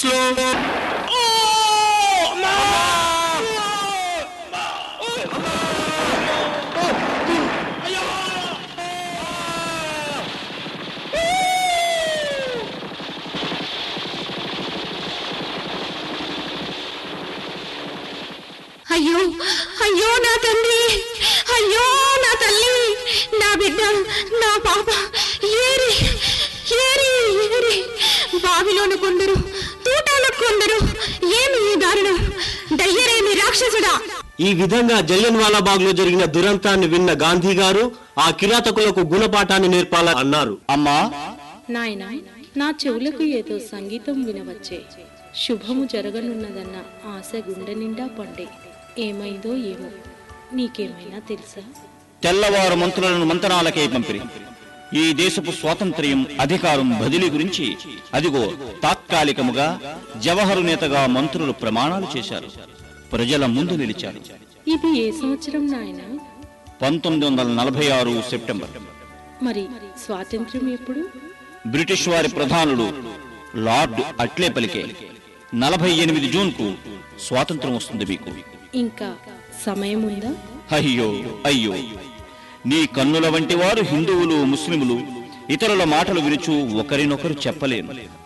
లో అయ్యో అయ్యో నా తండ్రి అయ్యో నా తల్లి నా బిడ్డ నా పాప ఏరి ఏరి ఏరి బావిలోను కొందరు తూటాల కొందరు ఏమి ఈ దారుణం దయ్యరేమి రాక్షసుడా ఈ విధంగా జలియన్ వాలాబాగ్ లో జరిగిన దురంతాన్ని విన్న గాంధీ గారు ఆ కిరాతకులకు గుణపాఠాన్ని నేర్పాలని అన్నారు అమ్మా నాయనా నా చెవులకు ఏదో సంగీతం వినవచ్చే శుభము జరగనున్నదన్న ఆశ గుండె నిండా పండే ఏమైందో ఏమో నీకేమైనా తెలుసా తెల్లవారు మంత్రులను మంతనాలకే పంపిరి ఈ దేశపు స్వాతంత్ర్యం అధికారం బదిలీ గురించి అదిగో తాత్కాలికముగా జవహరు నేతగా మంత్రులు ప్రమాణాలు చేశారు ప్రజల ముందు నిలిచారు ఇది ఏ సంవత్సరం నాయనా పంతొమ్మిది వందల నలభై ఆరు సెప్టెంబర్ మరి స్వాతంత్ర్యం ఎప్పుడు బ్రిటిష్ వారి ప్రధానుడు లార్డ్ అట్లే పలికే నలభై ఎనిమిది జూన్ కు స్వాతంత్రం వస్తుంది మీకు ఇంకా సమయం ఉందా అయ్యో అయ్యో నీ కన్నుల వంటి వారు హిందువులు ముస్లిములు ఇతరుల మాటలు వినుచు ఒకరినొకరు చెప్పలేరు